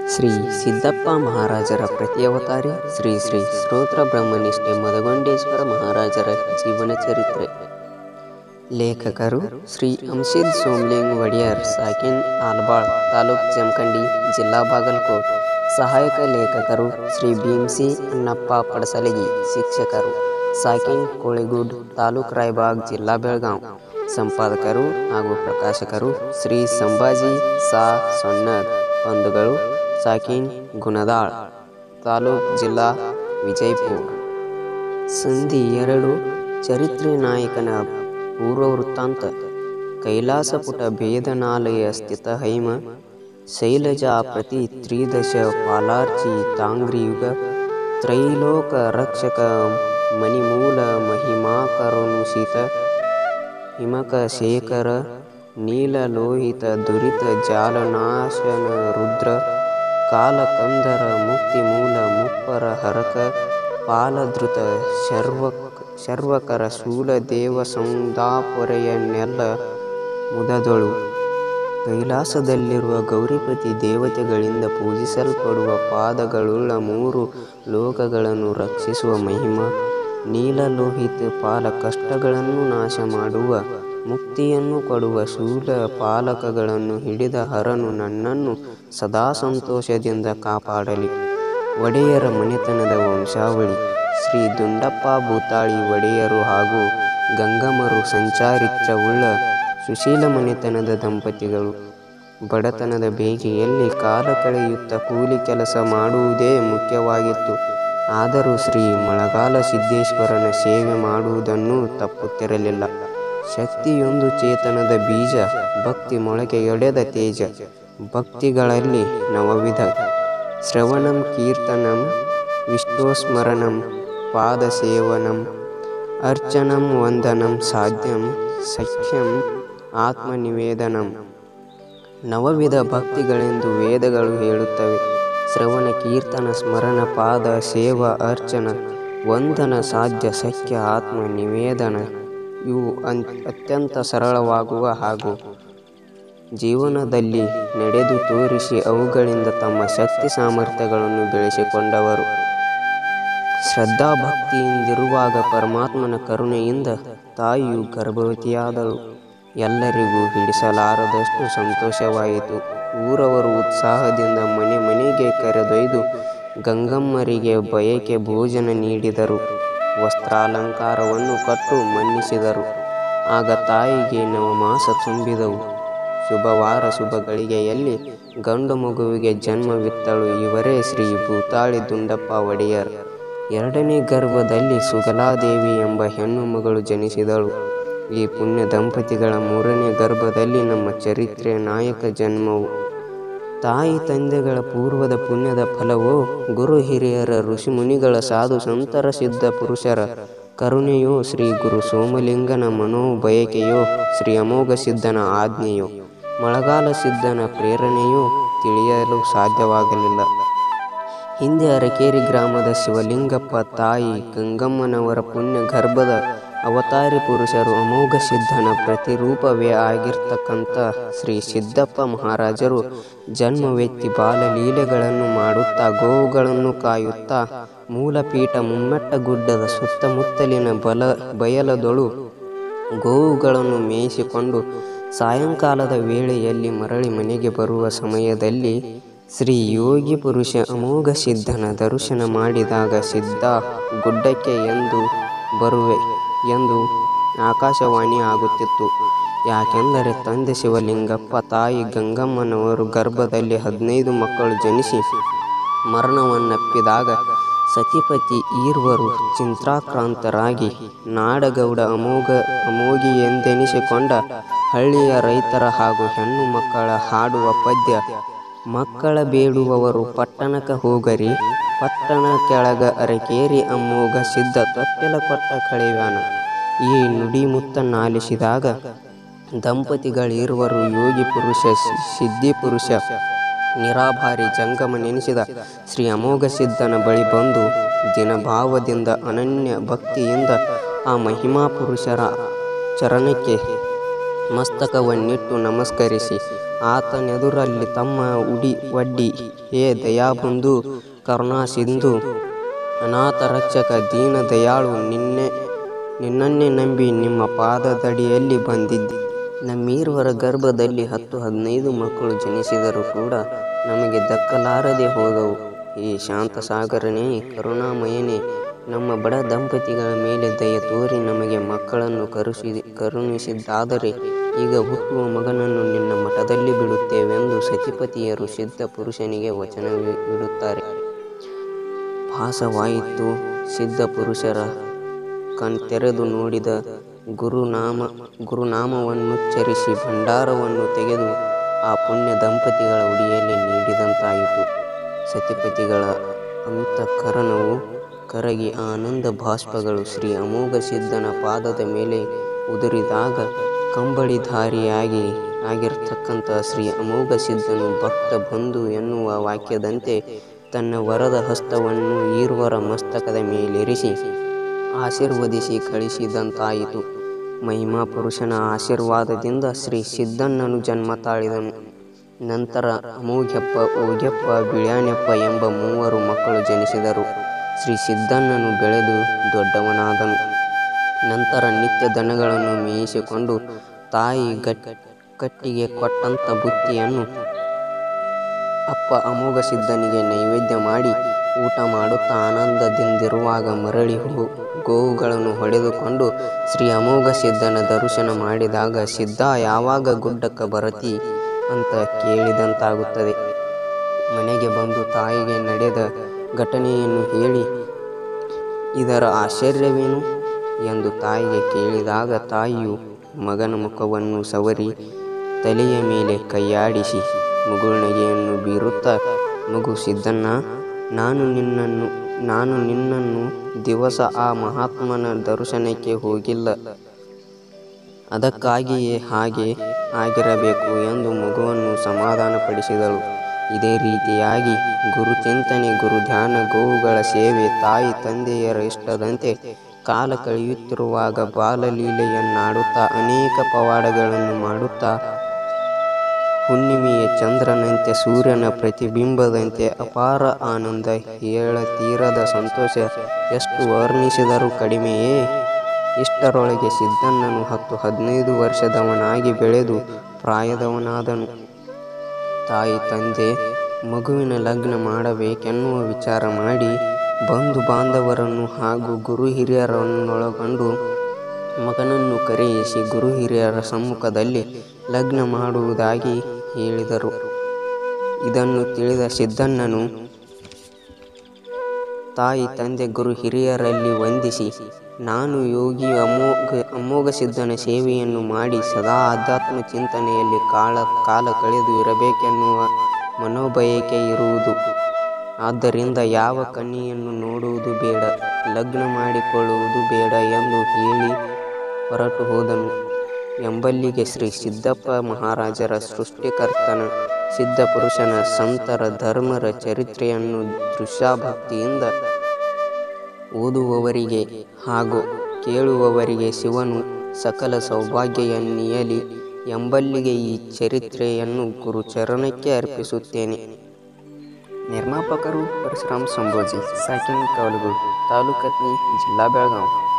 ಶ್ರೀ ಸಿದ್ದಪ್ಪ ಮಹಾರಾಜರ ಪ್ರತಿಯವತಾರಿ ಶ್ರೀ ಶ್ರೀ ಸ್ತೋತ್ರ ಬ್ರಹ್ಮನಿಷ್ಠೆ ಮದಗೊಂಡೇಶ್ವರ ಮಹಾರಾಜರ ಜೀವನ ಚರಿತ್ರೆ ಲೇಖಕರು ಶ್ರೀ ಅಂಶಿದ್ ಸೋಮ್ಲಿಂಗ್ ಒಡೆಯರ್ ಸಾಕಿನ್ ಆಲ್ಬಾಳ್ ತಾಲೂಕ್ ಜಮಖಂಡಿ ಜಿಲ್ಲಾ ಬಾಗಲಕೋಟ್ ಸಹಾಯಕ ಲೇಖಕರು ಶ್ರೀ ಭೀಮ್ಸಿ ಅಣ್ಣಪ್ಪ ಪಡಸಲಗಿ ಶಿಕ್ಷಕರು ಸಾಕಿನ್ ಕೋಳಿಗುಡ್ ತಾಲೂಕ್ ರಾಯಬಾಗ್ ಜಿಲ್ಲಾ ಬೆಳಗಾಂ ಸಂಪಾದಕರು ಹಾಗೂ ಪ್ರಕಾಶಕರು ಶ್ರೀ ಸಂಭಾಜಿ ಸಾ ಸೊನ್ನರ್ ಬಂಧುಗಳು ಸಾಕಿನ್ ಗುಣದಾಳ್ ತಾಲೂಕ್ ಜಿಲ್ಲಾ ವಿಜಯಪುರ ಸಂಧಿ ಎರಡು ಚರಿತ್ರೆ ನಾಯಕನ ಪೂರ್ವ ವೃತ್ತಾಂತ ಕೈಲಾಸಪುಟ ಭೇದನಾಲಯ ಸ್ಥಿತ ಹೈಮ ಶೈಲಜಾ ಪ್ರತಿ ತ್ರಿದಶ ಪಾಲಾರ್ಚಿ ತಾಂಗ್ರಿಯುಗ ತ್ರೈಲೋಕ ರಕ್ಷಕ ಮಣಿಮೂಲ ಮಹಿಮಾಕರುಣುಷಿತ ಹಿಮಕ ಶೇಖರ ನೀಲಲೋಹಿತ ದುರಿತ ಜಾಲನಾಶನ ರುದ್ರ ಕಾಲಕಂದರ ಮುಕ್ತಿ ಮೂಲ ಮುಪ್ಪರ ಹರಕ ಪಾಲಧೃತ ಶರ್ವ ಶರ್ವಕರ ಶೂಲ ದೇವ ಸೌಂದಾಪೊರೆಯನ್ನೆಲ್ಲ ಮುದದೊಳು ಕೈಲಾಸದಲ್ಲಿರುವ ಗೌರಿಪತಿ ದೇವತೆಗಳಿಂದ ಪೂಜಿಸಲ್ಪಡುವ ಪಾದಗಳುಳ್ಳ ಮೂರು ಲೋಕಗಳನ್ನು ರಕ್ಷಿಸುವ ಮಹಿಮ ನೀಲಲೋಹಿತ ಪಾಲ ಕಷ್ಟಗಳನ್ನು ನಾಶ ಮಾಡುವ ಮುಕ್ತಿಯನ್ನು ಕೊಡುವ ಶೂಲ ಪಾಲಕಗಳನ್ನು ಹಿಡಿದ ಹರನು ನನ್ನನ್ನು ಸದಾ ಸಂತೋಷದಿಂದ ಕಾಪಾಡಲಿ ಒಡೆಯರ ಮನೆತನದ ವಂಶಾವಳಿ ಶ್ರೀ ದುಂಡಪ್ಪ ಭೂತಾಳಿ ಒಡೆಯರು ಹಾಗೂ ಗಂಗಮ್ಮರು ಸಂಚಾರಿತ್ರವುಳ್ಳ ಸುಶೀಲ ಮನೆತನದ ದಂಪತಿಗಳು ಬಡತನದ ಬೇಗೆಯಲ್ಲಿ ಕಾಲ ಕಳೆಯುತ್ತಾ ಕೂಲಿ ಕೆಲಸ ಮಾಡುವುದೇ ಮುಖ್ಯವಾಗಿತ್ತು ಆದರೂ ಶ್ರೀ ಮಳೆಗಾಲ ಸಿದ್ದೇಶ್ವರನ ಸೇವೆ ಮಾಡುವುದನ್ನು ತಪ್ಪುತ್ತಿರಲಿಲ್ಲ ಶಕ್ತಿಯೊಂದು ಚೇತನದ ಬೀಜ ಭಕ್ತಿ ಮೊಳಕೆಯೊಡೆದ ತೇಜ ಭಕ್ತಿಗಳಲ್ಲಿ ನವವಿಧ ಶ್ರವಣಂ ಕೀರ್ತನಂ ವಿಷ್ಣೋಸ್ಮರಣಂ ಪಾದಸೇವನಂ ಅರ್ಚನಂ ವಂದನಂ ಸಾಧ್ಯಂ ಸಖ್ಯಂ ಆತ್ಮನಿವೇದನಂ ನವವಿಧ ಭಕ್ತಿಗಳೆಂದು ವೇದಗಳು ಹೇಳುತ್ತವೆ ಶ್ರವಣ ಕೀರ್ತನ ಸ್ಮರಣ ಪಾದ ಸೇವ ಅರ್ಚನ ವಂದನ ಸಾಧ್ಯ ಸಖ್ಯ ಆತ್ಮ ನಿವೇದನ ಇವು ಅನ್ ಅತ್ಯಂತ ಸರಳವಾಗುವ ಹಾಗೂ ಜೀವನದಲ್ಲಿ ನಡೆದು ತೋರಿಸಿ ಅವುಗಳಿಂದ ತಮ್ಮ ಶಕ್ತಿ ಸಾಮರ್ಥ್ಯಗಳನ್ನು ಬೆಳೆಸಿಕೊಂಡವರು ಶ್ರದ್ಧಾಭಕ್ತಿಯಿಂದಿರುವಾಗ ಪರಮಾತ್ಮನ ಕರುಣೆಯಿಂದ ತಾಯಿಯು ಗರ್ಭವತಿಯಾದಳು ಎಲ್ಲರಿಗೂ ಹಿಡಿಸಲಾರದಷ್ಟು ಸಂತೋಷವಾಯಿತು ಊರವರು ಉತ್ಸಾಹದಿಂದ ಮನೆ ಮನೆಗೆ ಕರೆದೊಯ್ದು ಗಂಗಮ್ಮರಿಗೆ ಬಯಕೆ ಭೋಜನ ನೀಡಿದರು ವಸ್ತ್ರಾಲಂಕಾರವನ್ನು ಕೊಟ್ಟು ಮನ್ನಿಸಿದರು ಆಗ ತಾಯಿಗೆ ನವಮಾಸ ತುಂಬಿದವು ಶುಭವಾರ ಶುಭ ಗಳಿಗೆಯಲ್ಲಿ ಗಂಡು ಮಗುವಿಗೆ ಜನ್ಮವಿತ್ತಳು ಇವರೇ ಶ್ರೀ ಭೂತಾಳಿ ದುಂಡಪ್ಪ ಒಡೆಯರ್ ಎರಡನೇ ಗರ್ಭದಲ್ಲಿ ಸುಗಲಾದೇವಿ ಎಂಬ ಹೆಣ್ಣು ಮಗಳು ಜನಿಸಿದಳು ಈ ಪುಣ್ಯ ದಂಪತಿಗಳ ಮೂರನೇ ಗರ್ಭದಲ್ಲಿ ನಮ್ಮ ಚರಿತ್ರೆಯ ನಾಯಕ ಜನ್ಮವು ತಾಯಿ ತಂದೆಗಳ ಪೂರ್ವದ ಪುಣ್ಯದ ಫಲವೋ ಗುರು ಹಿರಿಯರ ಋಷಿಮುನಿಗಳ ಸಾಧು ಸಂತರ ಸಿದ್ಧ ಪುರುಷರ ಕರುಣೆಯೋ ಶ್ರೀ ಗುರು ಸೋಮಲಿಂಗನ ಮನೋಬಯಕೆಯೋ ಶ್ರೀ ಅಮೋಘ ಸಿದ್ಧನ ಆಜ್ಞೆಯೋ ಮಳೆಗಾಲ ಸಿದ್ಧನ ಪ್ರೇರಣೆಯೋ ತಿಳಿಯಲು ಸಾಧ್ಯವಾಗಲಿಲ್ಲ ಹಿಂದೆ ಅರಕೇರಿ ಗ್ರಾಮದ ಶಿವಲಿಂಗಪ್ಪ ತಾಯಿ ಗಂಗಮ್ಮನವರ ಪುಣ್ಯ ಗರ್ಭದ ಅವತಾರಿ ಪುರುಷರು ಅಮೋಘ ಸಿದ್ಧನ ಪ್ರತಿರೂಪವೇ ಆಗಿರ್ತಕ್ಕಂಥ ಶ್ರೀ ಸಿದ್ದಪ್ಪ ಮಹಾರಾಜರು ಜನ್ಮವೆತ್ತಿ ಬಾಲಲೀಲೆಗಳನ್ನು ಮಾಡುತ್ತಾ ಗೋವುಗಳನ್ನು ಕಾಯುತ್ತಾ ಮೂಲಪೀಠ ಮುಮ್ಮೆಟ್ಟ ಗುಡ್ಡದ ಸುತ್ತಮುತ್ತಲಿನ ಬಲ ಬಯಲದೊಳು ಗೋವುಗಳನ್ನು ಮೇಯಿಸಿಕೊಂಡು ಸಾಯಂಕಾಲದ ವೇಳೆಯಲ್ಲಿ ಮರಳಿ ಮನೆಗೆ ಬರುವ ಸಮಯದಲ್ಲಿ ಶ್ರೀ ಯೋಗಿ ಪುರುಷ ಅಮೋಘ ಸಿದ್ಧನ ದರ್ಶನ ಮಾಡಿದಾಗ ಸಿದ್ಧ ಗುಡ್ಡಕ್ಕೆ ಎಂದು ಬರುವೆ ಎಂದು ಆಕಾಶವಾಣಿ ಆಗುತ್ತಿತ್ತು ಯಾಕೆಂದರೆ ತಂದೆ ಶಿವಲಿಂಗಪ್ಪ ತಾಯಿ ಗಂಗಮ್ಮನವರು ಗರ್ಭದಲ್ಲಿ ಹದಿನೈದು ಮಕ್ಕಳು ಜನಿಸಿ ಮರಣವನ್ನಪ್ಪಿದಾಗ ಸತಿಪತಿ ಈರ್ವರು ಚಿಂತಾಕ್ರಾಂತರಾಗಿ ನಾಡಗೌಡ ಅಮೋಘ ಅಮೋಘಿ ಎಂದೆನಿಸಿಕೊಂಡ ಹಳ್ಳಿಯ ರೈತರ ಹಾಗೂ ಹೆಣ್ಣು ಮಕ್ಕಳ ಹಾಡುವ ಪದ್ಯ ಮಕ್ಕಳ ಬೇಡುವವರು ಪಟ್ಟಣಕ್ಕೆ ಹೋಗರಿ ಪಟ್ಟಣ ಕೆಳಗ ಅರಕೇರಿ ಅಮ್ಮೋಗ ಸಿದ್ಧ ತೊಟ್ಟೆಲ ಕೊಟ್ಟ ಕಳೆವ್ಯಾನ ಈ ನುಡಿಮುತ್ತನ್ನಾಲಿಸಿದಾಗ ದಂಪತಿಗಳಿರುವರು ಯೋಗಿ ಪುರುಷ ಸಿದ್ಧಿ ಪುರುಷ ನಿರಾಭಾರಿ ಜಂಗಮ ನೆನೆಸಿದ ಶ್ರೀ ಅಮೋಘ ಸಿದ್ಧನ ಬಳಿ ಬಂದು ದಿನಭಾವದಿಂದ ಅನನ್ಯ ಭಕ್ತಿಯಿಂದ ಆ ಮಹಿಮಾ ಪುರುಷರ ಚರಣಕ್ಕೆ ಮಸ್ತಕವನ್ನಿಟ್ಟು ನಮಸ್ಕರಿಸಿ ಆತನೆದುರಲ್ಲಿ ತಮ್ಮ ಉಡಿ ಒಡ್ಡಿ ಹೇ ದಯಾಬಂಧು ಕರುಣಾಸಿಂಧು ಅನಾಥ ರಕ್ಷಕ ದೀನ ದಯಾಳು ನಿನ್ನೆ ನಿನ್ನನ್ನೇ ನಂಬಿ ನಿಮ್ಮ ಪಾದದಡಿಯಲ್ಲಿ ಬಂದಿದ್ದೆ ನಮ್ಮೀರ್ವರ ಗರ್ಭದಲ್ಲಿ ಹತ್ತು ಹದಿನೈದು ಮಕ್ಕಳು ಜನಿಸಿದರೂ ಕೂಡ ನಮಗೆ ದಕ್ಕಲಾರದೆ ಹೋದವು ಈ ಶಾಂತ ಸಾಗರನೇ ಕರುಣಾಮಯನೇ ನಮ್ಮ ಬಡ ದಂಪತಿಗಳ ಮೇಲೆ ದಯ ತೋರಿ ನಮಗೆ ಮಕ್ಕಳನ್ನು ಕರುಷಿ ಕರುಣಿಸಿದ್ದಾದರೆ ಈಗ ಹುಟ್ಟುವ ಮಗನನ್ನು ನಿನ್ನ ಮಠದಲ್ಲಿ ಬಿಡುತ್ತೇವೆಂದು ಸತಿಪತಿಯರು ಸಿದ್ಧ ಪುರುಷನಿಗೆ ವಚನವಿಡುತ್ತಾರೆ ಭಾಸವಾಯಿತು ಸಿದ್ಧ ಪುರುಷರ ಕಣ್ತೆರೆದು ನೋಡಿದ ಗುರುನಾಮ ಗುರುನಾಮವನ್ನುಚ್ಚರಿಸಿ ಭಂಡಾರವನ್ನು ತೆಗೆದು ಆ ಪುಣ್ಯ ದಂಪತಿಗಳ ಉಡಿಯಲ್ಲಿ ನೀಡಿದಂತಾಯಿತು ಸತಿಪತಿಗಳ ಅಂತಃಕರಣವು ಕರಗಿ ಆನಂದ ಬಾಷ್ಪಗಳು ಶ್ರೀ ಅಮೋಘ ಸಿದ್ಧನ ಪಾದದ ಮೇಲೆ ಉದುರಿದಾಗ ಕಂಬಳಿಧಾರಿಯಾಗಿ ಆಗಿರ್ತಕ್ಕಂಥ ಶ್ರೀ ಅಮೋಘ ಸಿದ್ಧನು ಭಕ್ತ ಬಂಧು ಎನ್ನುವ ವಾಕ್ಯದಂತೆ ತನ್ನ ವರದ ಹಸ್ತವನ್ನು ಈರ್ವರ ಮಸ್ತಕದ ಮೇಲಿರಿಸಿ ಆಶೀರ್ವದಿಸಿ ಕಳಿಸಿದಂತಾಯಿತು ಮಹಿಮಾ ಪುರುಷನ ಆಶೀರ್ವಾದದಿಂದ ಶ್ರೀ ಸಿದ್ಧಣ್ಣನು ಜನ್ಮ ತಾಳಿದನು ನಂತರ ಅಮೋಘ್ಯಪ್ಪ ಓಗ್ಯಪ್ಪ ಬಿಳ್ಯಾನೆಪ್ಪ ಎಂಬ ಮೂವರು ಮಕ್ಕಳು ಜನಿಸಿದರು ಶ್ರೀ ಸಿದ್ಧಣ್ಣನು ಬೆಳೆದು ದೊಡ್ಡವನಾದನು ನಂತರ ನಿತ್ಯ ದನಗಳನ್ನು ಮೇಯಿಸಿಕೊಂಡು ತಾಯಿ ಗಟ್ ಕಟ್ಟಿಗೆ ಕೊಟ್ಟಂತ ಬುತ್ತಿಯನ್ನು ಅಪ್ಪ ಅಮೋಘ ಸಿದ್ಧನಿಗೆ ನೈವೇದ್ಯ ಮಾಡಿ ಊಟ ಮಾಡುತ್ತಾ ಆನಂದದಿಂದಿರುವಾಗ ಮರಳಿ ಹೋ ಗೋವುಗಳನ್ನು ಹೊಡೆದುಕೊಂಡು ಶ್ರೀ ಅಮೋಘ ಸಿದ್ಧನ ದರ್ಶನ ಮಾಡಿದಾಗ ಸಿದ್ಧ ಯಾವಾಗ ಗುಡ್ಡಕ್ಕೆ ಬರತಿ ಅಂತ ಕೇಳಿದಂತಾಗುತ್ತದೆ ಮನೆಗೆ ಬಂದು ತಾಯಿಗೆ ನಡೆದ ಘಟನೆಯನ್ನು ಹೇಳಿ ಇದರ ಆಶ್ಚರ್ಯವೇನು ಎಂದು ತಾಯಿಗೆ ಕೇಳಿದಾಗ ತಾಯಿಯು ಮಗನ ಮುಖವನ್ನು ಸವರಿ ತಲೆಯ ಮೇಲೆ ಕೈಯಾಡಿಸಿ ಮುಗುಳ್ನಗೆಯನ್ನು ಬೀರುತ್ತಾ ಮಗು ಸಿದ್ಧಣ್ಣ ನಾನು ನಿನ್ನನ್ನು ನಾನು ನಿನ್ನನ್ನು ದಿವಸ ಆ ಮಹಾತ್ಮನ ದರ್ಶನಕ್ಕೆ ಹೋಗಿಲ್ಲ ಅದಕ್ಕಾಗಿಯೇ ಹಾಗೆ ಆಗಿರಬೇಕು ಎಂದು ಮಗುವನ್ನು ಸಮಾಧಾನಪಡಿಸಿದಳು ಇದೇ ರೀತಿಯಾಗಿ ಗುರುಚಿಂತನೆ ಗುರುಧ್ಯಾನ ಗೋವುಗಳ ಸೇವೆ ತಾಯಿ ತಂದೆಯರ ಇಷ್ಟದಂತೆ ಕಾಲ ಕಳೆಯುತ್ತಿರುವಾಗ ಬಾಲಲೀಲೆಯನ್ನಾಡುತ್ತಾ ಅನೇಕ ಪವಾಡಗಳನ್ನು ಮಾಡುತ್ತಾ ಹುಣ್ಣಿಮೆಯ ಚಂದ್ರನಂತೆ ಸೂರ್ಯನ ಪ್ರತಿಬಿಂಬದಂತೆ ಅಪಾರ ಆನಂದ ಹೇಳತೀರದ ಸಂತೋಷ ಎಷ್ಟು ವರ್ಣಿಸಿದರೂ ಕಡಿಮೆಯೇ ಇಷ್ಟರೊಳಗೆ ಸಿದ್ಧಣ್ಣನು ಹತ್ತು ಹದಿನೈದು ವರ್ಷದವನಾಗಿ ಬೆಳೆದು ಪ್ರಾಯದವನಾದನು ತಾಯಿ ತಂದೆ ಮಗುವಿನ ಲಗ್ನ ಮಾಡಬೇಕೆನ್ನುವ ವಿಚಾರ ಮಾಡಿ ಬಂಧು ಬಾಂಧವರನ್ನು ಹಾಗೂ ಗುರು ಹಿರಿಯರನ್ನೊಳಗೊಂಡು ಮಗನನ್ನು ಕರೆಯಿಸಿ ಗುರು ಹಿರಿಯರ ಸಮ್ಮುಖದಲ್ಲಿ ಲಗ್ನ ಮಾಡುವುದಾಗಿ ಹೇಳಿದರು ಇದನ್ನು ತಿಳಿದ ಸಿದ್ಧಣ್ಣನು ತಾಯಿ ತಂದೆ ಗುರು ಹಿರಿಯರಲ್ಲಿ ವಂದಿಸಿ ನಾನು ಯೋಗಿ ಅಮೋಘ ಅಮೋಘ ಸಿದ್ಧನ ಸೇವೆಯನ್ನು ಮಾಡಿ ಸದಾ ಆಧ್ಯಾತ್ಮ ಚಿಂತನೆಯಲ್ಲಿ ಕಾಲ ಕಾಲ ಕಳೆದು ಇರಬೇಕೆನ್ನುವ ಮನೋಬಯಕೆ ಇರುವುದು ಆದ್ದರಿಂದ ಯಾವ ಕನ್ಯೆಯನ್ನು ನೋಡುವುದು ಬೇಡ ಲಗ್ನ ಮಾಡಿಕೊಳ್ಳುವುದು ಬೇಡ ಎಂದು ಹೇಳಿ ಹೊರಟು ಹೋದನು ಎಂಬಲ್ಲಿಗೆ ಶ್ರೀ ಸಿದ್ದಪ್ಪ ಮಹಾರಾಜರ ಸೃಷ್ಟಿಕರ್ತನ ಸಿದ್ಧ ಪುರುಷನ ಸಂತರ ಧರ್ಮರ ಚರಿತ್ರೆಯನ್ನು ದೃಶ್ಯಭಕ್ತಿಯಿಂದ ಓದುವವರಿಗೆ ಹಾಗೂ ಕೇಳುವವರಿಗೆ ಶಿವನು ಸಕಲ ಸೌಭಾಗ್ಯವನ್ನಿಯಲಿ ಎಂಬಲ್ಲಿಗೆ ಈ ಚರಿತ್ರೆಯನ್ನು ಗುರುಚರಣಕ್ಕೆ ಅರ್ಪಿಸುತ್ತೇನೆ ನಿರ್ಮಾಪಕರು ಪರಶುರಾಮ್ ಸಂಭೋಜಿ ಸಾಕಿನ್ ಕವಲಗೂಡು ತಾಲೂಕತ್ನಿ ಜಿಲ್ಲಾ ಬೆಳಗಾವಿ